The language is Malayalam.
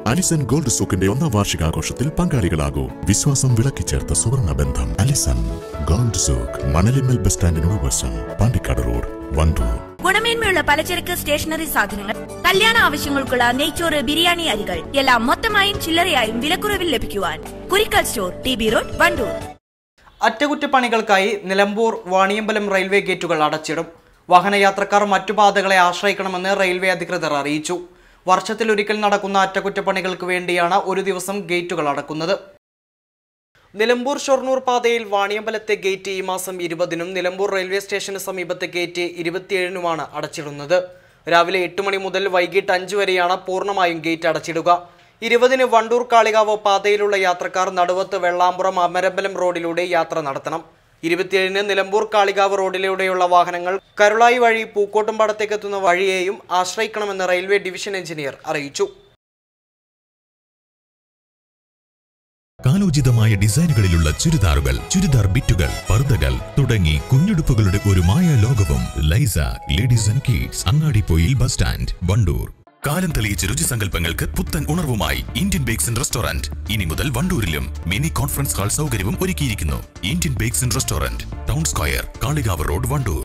അലിസൺ ഗോൾഡ് സൂക്കിന്റെ ഒന്നാം വാർഷികാഘോഷത്തിൽ പങ്കാളികളാകൂ വിശ്വാസം വിളക്കിച്ചേർത്ത സുവർണ ബന്ധം Alison gold souk Manalimmal bus സ്റ്റാൻഡിനോട് വശം പാണ്ടിക്കാട് റോഡ് വണ്ടൂർ ഗുണമേന്മയുള്ള പലചരക്ക് സ്റ്റേഷനറി സാധനങ്ങൾ കല്യാണ ആവശ്യങ്ങൾക്കുള്ള നെയ്ച്ചോറ് ബിരിയാണി അരികൾ എല്ലാം മൊത്തമായും ചില്ലറയായും വിലക്കുറവിൽ ലഭിക്കുവാൻ Kurikkal store T B road Wandoor അറ്റകുറ്റപ്പണികൾക്കായി നിലമ്പൂർ വാണിയമ്പലം റെയിൽവേ ഗേറ്റുകൾ അടച്ചിടും വാഹനയാത്രക്കാർ മറ്റു പാതകളെ ആശ്രയിക്കണമെന്ന് റെയിൽവേ അധികൃതർ അറിയിച്ചു വർഷത്തിലൊരിക്കൽ നടക്കുന്ന അറ്റകുറ്റപ്പണികൾക്ക് വേണ്ടിയാണ് ഒരു ദിവസം ഗേറ്റുകൾ അടക്കുന്നത് നിലമ്പൂർ ഷൊർണൂർ പാതയിൽ വാണിയമ്പലത്തെ ഗേറ്റ് ഈ മാസം ഇരുപതിനും നിലമ്പൂർ റെയിൽവേ സ്റ്റേഷന് സമീപത്തെ ഗേറ്റ് ഇരുപത്തിയേഴിനുമാണ് അടച്ചിടുന്നത് രാവിലെ എട്ട് മണി മുതൽ വൈകിട്ട് അഞ്ച് വരെയാണ് പൂർണ്ണമായും ഗേറ്റ് അടച്ചിടുക ഇരുപതിന് വണ്ടൂർ കാളികാവ് പാതയിലുള്ള യാത്രക്കാർ നടുവത്ത് വെള്ളാമ്പുറം അമരമ്പലം റോഡിലൂടെ യാത്ര നടത്തണം ഇരുപത്തിയേഴിന് നിലമ്പൂർ കാളികാവ് റോഡിലൂടെയുള്ള വാഹനങ്ങൾ കരുളായി വഴി പൂക്കോട്ടുംപാടത്തേക്ക് എത്തുന്ന വഴിയെയും ആശ്രയിക്കണമെന്ന് റെയിൽവേ ഡിവിഷൻ എഞ്ചിനീയർ അറിയിച്ചു കാലോചിതമായ ഡിസൈനുകളിലുള്ള ചുരിദാറുകൾ ചുരിദാർ ബിറ്റുകൾ പർദ്ദകൾ തുടങ്ങി കുഞ്ഞുടുപ്പുകളുടെ ഒരു മായ ലോകവും ലൈസ ladies and kids Angadippoyil bus stand Wandoor കാലം തെളിയിച്ച രുചിസങ്കല്പങ്ങൾക്ക് പുത്തൻ ഉണർവുമായി ഇന്ത്യൻ ബേക്സ് ആൻഡ് റെസ്റ്റോറന്റ് ഇനി മുതൽ വണ്ടൂരിലും മിനി കോൺഫറൻസ് ഹാൾ സൗകര്യവും ഒരുക്കിയിരിക്കുന്നു Indian bakes and restaurant town square Kalikavu road Wandoor